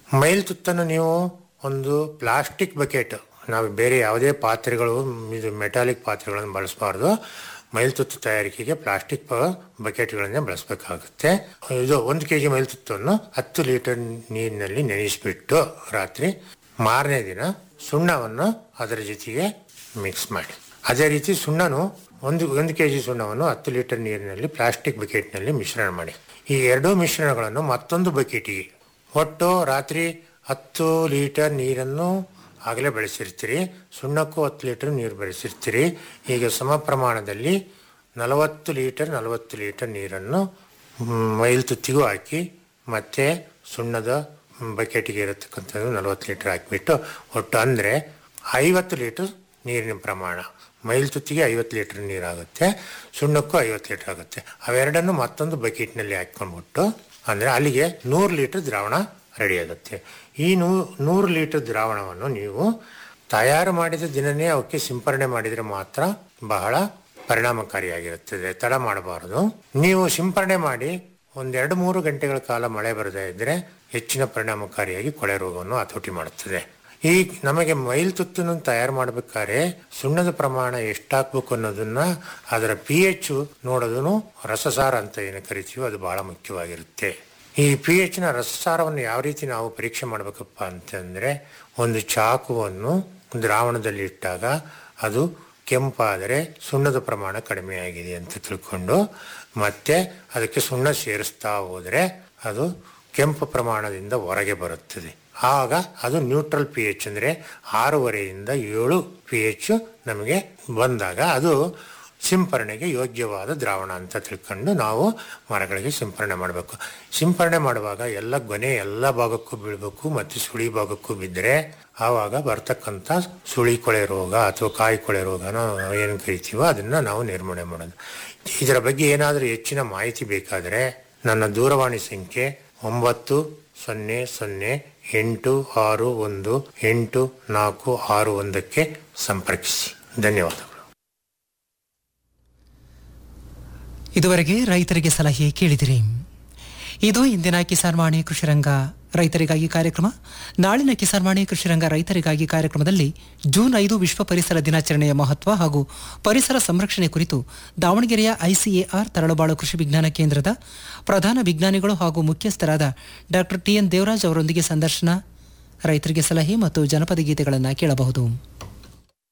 mile ತುತ್ತನ್ನು ನೀವು ಒಂದು plastic bucket ನಾವು ಬೇರೆ ಯಾವುದೇ ಪಾತ್ರೆಗಳು ಇದು ಮೆಟಾಲಿಕ್ ಪಾತ್ರೆಗಳನ್ನು ಬಳಸಬಾರ್ದು ಮೈಲ್ತುತ್ತು ತಯಾರಿಕೆಗೆ ಪ್ಲಾಸ್ಟಿಕ್ ಬಕೆಟ್ಗಳನ್ನೇ ಬಳಸಬೇಕಾಗುತ್ತೆ ಇದು ಒಂದು ಕೆ ಜಿ ಮೈಲ್ತುತ್ತನ್ನು ಹತ್ತು ಲೀಟರ್ ನೀರಿನಲ್ಲಿ ನೆನೆಸಿಬಿಟ್ಟು ರಾತ್ರಿ ಮಾರನೇ ದಿನ ಸುಣ್ಣವನ್ನು ಅದರ ಜೊತೆಗೆ ಮಿಕ್ಸ್ ಮಾಡಿ ಅದೇ ರೀತಿ ಸುಣ್ಣನು ಒಂದು ಒಂದು ಕೆ ಜಿ ಸುಣ್ಣವನ್ನು ಹತ್ತು ಲೀಟರ್ ನೀರಿನಲ್ಲಿ ಪ್ಲಾಸ್ಟಿಕ್ ಬಕೆಟ್ನಲ್ಲಿ ಮಿಶ್ರಣ ಮಾಡಿ ಈ ಎರಡೂ ಮಿಶ್ರಣಗಳನ್ನು ಮತ್ತೊಂದು ಬಕೆಟಿಗೆ ಒಟ್ಟು ರಾತ್ರಿ ಹತ್ತು ಲೀಟರ್ ನೀರನ್ನು ಆಗಲೇ ಬೆಳೆಸಿರ್ತೀರಿ ಸುಣ್ಣಕ್ಕೂ ಹತ್ತು ಲೀಟರ್ ನೀರು ಬೆಳೆಸಿರ್ತೀರಿ ಈಗ ಸಮ ಪ್ರಮಾಣದಲ್ಲಿ ನಲವತ್ತು ಲೀಟರ್ ನಲವತ್ತು ಲೀಟರ್ ನೀರನ್ನು ಮ್, ಮೈಲ್ ತುತ್ತಿಗೂ ಹಾಕಿ ಮತ್ತು ಸುಣ್ಣದ ಬಕೆಟಿಗೆ ಇರತಕ್ಕಂಥದ್ದು ನಲವತ್ತು ಲೀಟರ್ ಹಾಕಿಬಿಟ್ಟು ಒಟ್ಟು ಅಂದರೆ ಐವತ್ತು ಲೀಟರ್ ನೀರಿನ ಪ್ರಮಾಣ ಮೈಲ್ ತುತ್ತಿಗೆ ಐವತ್ತು ಲೀಟರ್ ನೀರಾಗುತ್ತೆ ಸುಣ್ಣಕ್ಕೂ ಐವತ್ತು ಲೀಟರ್ ಆಗುತ್ತೆ ಅವೆರಡನ್ನು ಮತ್ತೊಂದು ಬಕೆಟ್ನಲ್ಲಿ ಹಾಕ್ಕೊಂಡ್ಬಿಟ್ಟು ಅಂದರೆ ಅಲ್ಲಿಗೆ ನೂರು ಲೀಟರ್ ದ್ರಾವಣ ರೆಡಿ ಆಗುತ್ತೆ ಈ ನೂ ನೂರು ಲೀಟರ್ ದ್ರಾವಣವನ್ನು ನೀವು ತಯಾರು ಮಾಡಿದ ದಿನನೇ ಅವಕ್ಕೆ ಸಿಂಪರಣೆ ಮಾಡಿದರೆ ಮಾತ್ರ ಬಹಳ ಪರಿಣಾಮಕಾರಿಯಾಗಿರುತ್ತದೆ ತಡ ಮಾಡಬಾರದು ನೀವು ಸಿಂಪರಣೆ ಮಾಡಿ ಒಂದೆರಡು ಮೂರು ಗಂಟೆಗಳ ಕಾಲ ಮಳೆ ಬರದೇ ಇದ್ದರೆ ಹೆಚ್ಚಿನ ಪರಿಣಾಮಕಾರಿಯಾಗಿ ಕೊಳೆ ರೋಗವನ್ನು ಹತೋಟಿ ಮಾಡುತ್ತದೆ ಈ ನಮಗೆ ಮೈಲ್ ತುತ್ತನ್ನು ತಯಾರು ಮಾಡಬೇಕಾದ್ರೆ ಸುಣ್ಣದ ಪ್ರಮಾಣ ಎಷ್ಟಾಗಬೇಕು ಅನ್ನೋದನ್ನ ಅದರ ಪಿ ಎಚ್ ನೋಡೋದನ್ನು ರಸಸಾರ ಅಂತ ಏನು ಕರಿತೀವೋ ಅದು ಬಹಳ ಮುಖ್ಯವಾಗಿರುತ್ತೆ ಈ ಪಿ ಎಚ್ನ ರಸಸಾರವನ್ನು ಯಾವ ರೀತಿ ನಾವು ಪರೀಕ್ಷೆ ಮಾಡಬೇಕಪ್ಪ ಅಂತಂದರೆ ಒಂದು ಚಾಕುವನ್ನು ದ್ರಾವಣದಲ್ಲಿ ಇಟ್ಟಾಗ ಅದು ಕೆಂಪಾದರೆ ಸುಣ್ಣದ ಪ್ರಮಾಣ ಕಡಿಮೆಯಾಗಿದೆ ಅಂತ ತಿಳ್ಕೊಂಡು ಮತ್ತೆ ಅದಕ್ಕೆ ಸುಣ್ಣ ಸೇರಿಸ್ತಾ ಹೋದರೆ ಅದು ಕೆಂಪು ಪ್ರಮಾಣದಿಂದ ಹೊರಗೆ ಬರುತ್ತದೆ ಆಗ ಅದು ನ್ಯೂಟ್ರಲ್ ಪಿ ಎಚ್ ಅಂದರೆ ಆರೂವರೆಯಿಂದ ಏಳು ಪಿ ಎಚ್ ನಮಗೆ ಬಂದಾಗ ಅದು ಸಿಂಪರಣೆಗೆ ಯೋಗ್ಯವಾದ ದ್ರಾವಣ ಅಂತ ತಿಳ್ಕೊಂಡು ನಾವು ಮರಗಳಿಗೆ ಸಿಂಪರಣೆ ಮಾಡಬೇಕು ಸಿಂಪರಣೆ ಮಾಡುವಾಗ ಎಲ್ಲ ಗೊನೆ ಎಲ್ಲ ಭಾಗಕ್ಕೂ ಬೀಳಬೇಕು ಮತ್ತು ಸುಳಿ ಭಾಗಕ್ಕೂ ಬಿದ್ದರೆ ಆವಾಗ ಬರ್ತಕ್ಕಂಥ ಸುಳಿ ಕೊಳೆ ರೋಗ ಅಥವಾ ಕಾಯಿ ಕೊಳೆ ರೋಗನ ಏನು ಕರಿತೀವೋ ಅದನ್ನು ನಾವು ನಿರ್ಮೂಲನೆ ಮಾಡೋದು ಇದರ ಬಗ್ಗೆ ಏನಾದರೂ ಹೆಚ್ಚಿನ ಮಾಹಿತಿ ಬೇಕಾದರೆ ನನ್ನ ದೂರವಾಣಿ ಸಂಖ್ಯೆ ಒಂಬತ್ತು ಸೊನ್ನೆ ಸೊನ್ನೆ ಎಂಟು ಆರು ಒಂದು ಎಂಟು ನಾಲ್ಕು ಆರು ಒಂದಕ್ಕೆ ಸಂಪರ್ಕಿಸಿ ಧನ್ಯವಾದಗಳು ಇದುವರೆಗೆ ರೈತರಿಗೆ ಸಲಹೆ ಕೇಳಿದಿರಿ ಇದು ಇಂದಿನ ಕಿಸಾನ್ ವಾಣಿ ಕೃಷಿರಂಗ ರೈತರಿಗಾಗಿ ಕಾರ್ಯಕ್ರಮ ನಾಳಿನ ಕಿಸಾನ್ ವಾಣಿ ಕೃಷಿರಂಗ ರೈತರಿಗಾಗಿ ಕಾರ್ಯಕ್ರಮದಲ್ಲಿ ಜೂನ್ ಐದು ವಿಶ್ವ ಪರಿಸರ ದಿನಾಚರಣೆಯ ಮಹತ್ವ ಹಾಗೂ ಪರಿಸರ ಸಂರಕ್ಷಣೆ ಕುರಿತು ದಾವಣಗೆರೆಯ ಐಸಿಎಆರ್ ತರಳುಬಾಳು ಕೃಷಿ ವಿಜ್ಞಾನ ಕೇಂದ್ರದ ಪ್ರಧಾನ ವಿಜ್ಞಾನಿಗಳು ಹಾಗೂ ಮುಖ್ಯಸ್ಥರಾದ ಡಾಕ್ಟರ್ ಟಿಎನ್ ದೇವರಾಜ್ ಅವರೊಂದಿಗೆ ಸಂದರ್ಶನ ರೈತರಿಗೆ ಸಲಹೆ ಮತ್ತು ಜನಪದ ಗೀತೆಗಳನ್ನು ಕೇಳಬಹುದು